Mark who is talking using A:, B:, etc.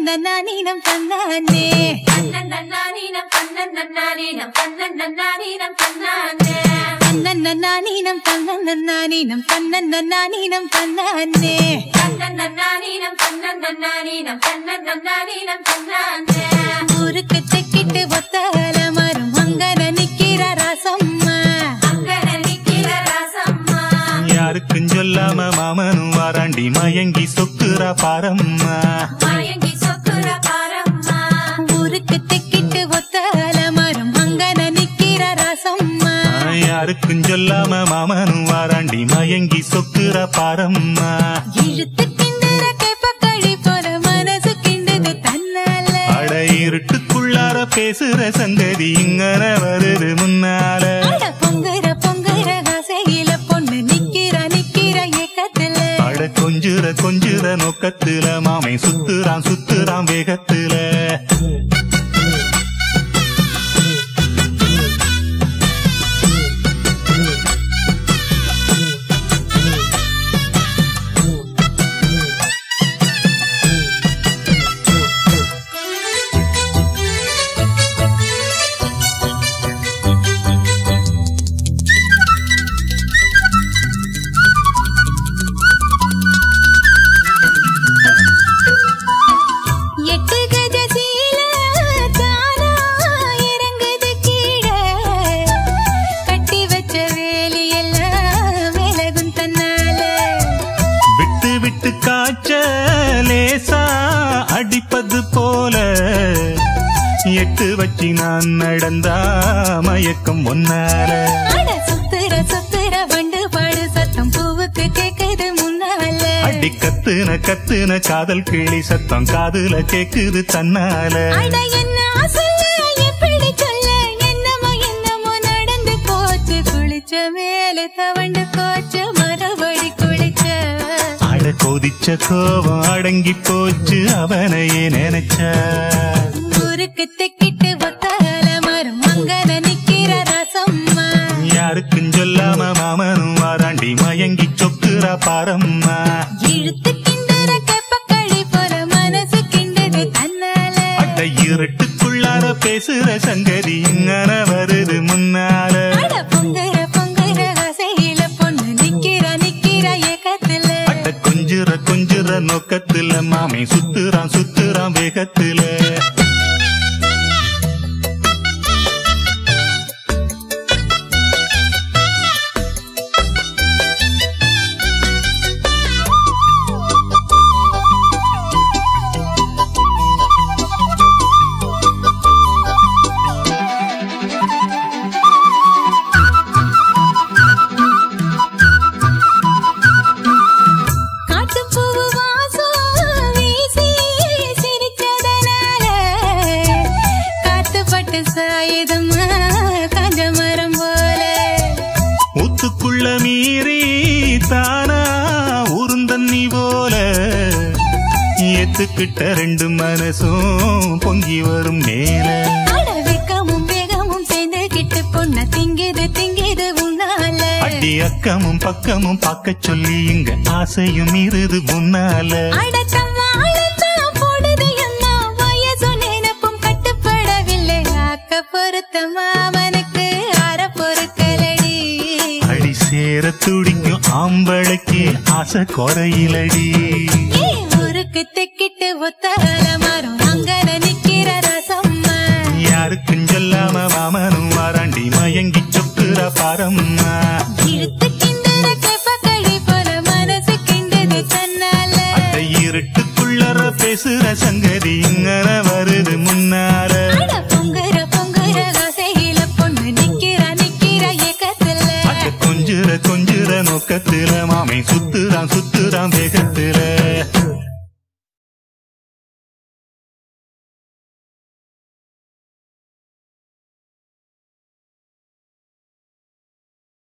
A: தன்னன்னானீனம் தன்னானே
B: தன்னன்னானீனம் தன்னன்னானீனம் தன்னன்னானீனம் தன்னானே
A: தன்னன்னானீனம் தன்னன்னானீனம் தன்னன்னானீனம் தன்னானே
B: தன்னன்னானீனம் தன்னன்னானீனம் தன்னன்னானீனம் தன்னானே
A: ஊருக்கு தெக்கிட்டு ஒத்தால மரம் அங்கன நிக்கிற ராசம்மா
B: அங்கன நிக்கிற ராசம்மா
C: யாருக்கும் சொல்லாம மாமனும் வாராண்டி மயங்கி சொக்குறா பாரம்மா
B: மயங்கி சொக்குற பாரம்மா
A: ஊருக்கு தெக்கிட்டு ஒத்தால மரம் அங்கன நிக்கிற ராசம்மா
C: யாருக்கும் சொல்லாம மாமனும் வாராண்டி மயங்கி சொக்குறா பாரம்மா
A: இழுத்து கிண்டுற கேப்பக்களி போல மனசு கிண்டுது தன்னால
C: அட இருட்டுக்குள்ளார பேசுற சங்கதி இங்கன வருது முன்னால
A: அட பொங்குற பொங்குற ஆசையில பொண்ணு நிக்கிற நிக்கிற ஏக்கத்துல
C: அட கொஞ்சுற கொஞ்சுற நோக்கத்துல மாமை சுத்துறான் சுத்துறான் வேகத்துல
A: எட்டு கஜ சீல தானா இறங்குது கீழே கட்டி வச்ச வேலி எல்லாம் விலகும் தன்னால
C: விட்டு விட்டு காய்ச்ச லேசா அடிப்பது போல எட்டு வச்சு நான் நடந்தா மயக்கம் ஒன்னால
A: அட சுத்துற சுத்துற வண்டு பாடு சத்தம் பூவுக்கு கேக்குது முன்னால
C: அடி கத்துன கத்துன காதல் கிளி சத்தம் காதுல கேக்குது தன்னால
A: அட என்ன சொல்ல எப்படி சொல்ல என்னமோ என்னமோ நடந்து போச்சு குளிச்ச மேல தவண்டு போச்சு மறுபடி குளிச்ச
C: அட கொதிச்ச கோபம் அடங்கி போச்சு அவனையே நினைச்சா
A: ஊருக்கு தெக்கிட்டு ஒத்தால மரம் அங்கன நிக்கிற ரசம்மா
C: யாருக்கும் சொல்லாம மாமனும் வாராண்டி மயங்கி சொக்குறா பாரம்மா
A: இழுத்து கிண்டுற கேப்பக்களி போல மனசு கிண்டுது தன்னால
C: அட்ட இருட்டுக்குள்ளார பேசுற சங்கதி இங்கன வருது முன்னால
A: அட பொங்குற பொங்குற ஆசையில பொண்ணு நிக்கிற நிக்கிற ஏக்கத்துல
C: அட்ட கொஞ்சுற கொஞ்சுற நோக்கத்துல மாமை சுத்துறான் சுத்துறான் வேகத்துல
A: காட்டுப்பூவு வாசம் வீசி சிரிச்சதனால காத்துப்பட்டு சாயுதம்மா காஞ்ச மரம் போல
C: ஊத்துக்குள்ள மீறி தானா உருந்தண்ணி போல ஏத்துக்கிட்ட ரெண்டு மனசும் பொங்கி வரும் மேல
A: அட வெக்கமும் வேகமும் சேர்ந்து கிட்டு பொண்ண திங்கிது திங்கிது உன்னால
C: அடி அக்கமும் பக்கமும் பார்க்க சொல்லி இங்க ஆசையும் இருது முன்னால
A: அடச்சம்மாளத்தான் போடுது அண்ணா வயசு நினைப்பும் கட்டுப்படவில்லை ஆக்க பொருத்த மாமனுக்கு அற பொறுக்கலடி
C: அடி சேர துடிக்கும் ஆம்பளைக்கு ஆசை குறையிலடி
A: ஏ ஊருக்கு தெக்கிட்டு ஒத்தால மரம் அங்கன நிக்கிற ரசம்மா
C: யாருக்கும் சொல்லாம மாமனும் வாராண்டி மயங்கி சொக்குற பாரம்மா
A: இழுத்து கிண்டுற கேப்பக்களி போல மனசு கிண்டுது தன்னால
C: அட இருட்டுக்குள்ளற பேசுற சங்கதி இங்கன வருது முன்னால
A: அட பொங்குற பொங்குற ஆசையில பொண்ணு நிக்கிற நிக்கிற ஏக்கத்துல
C: அட கொஞ்சுற கொஞ்சுற நோக்கத்துல மாமை சுத்துறான் சுத்துறான் வேகத்துல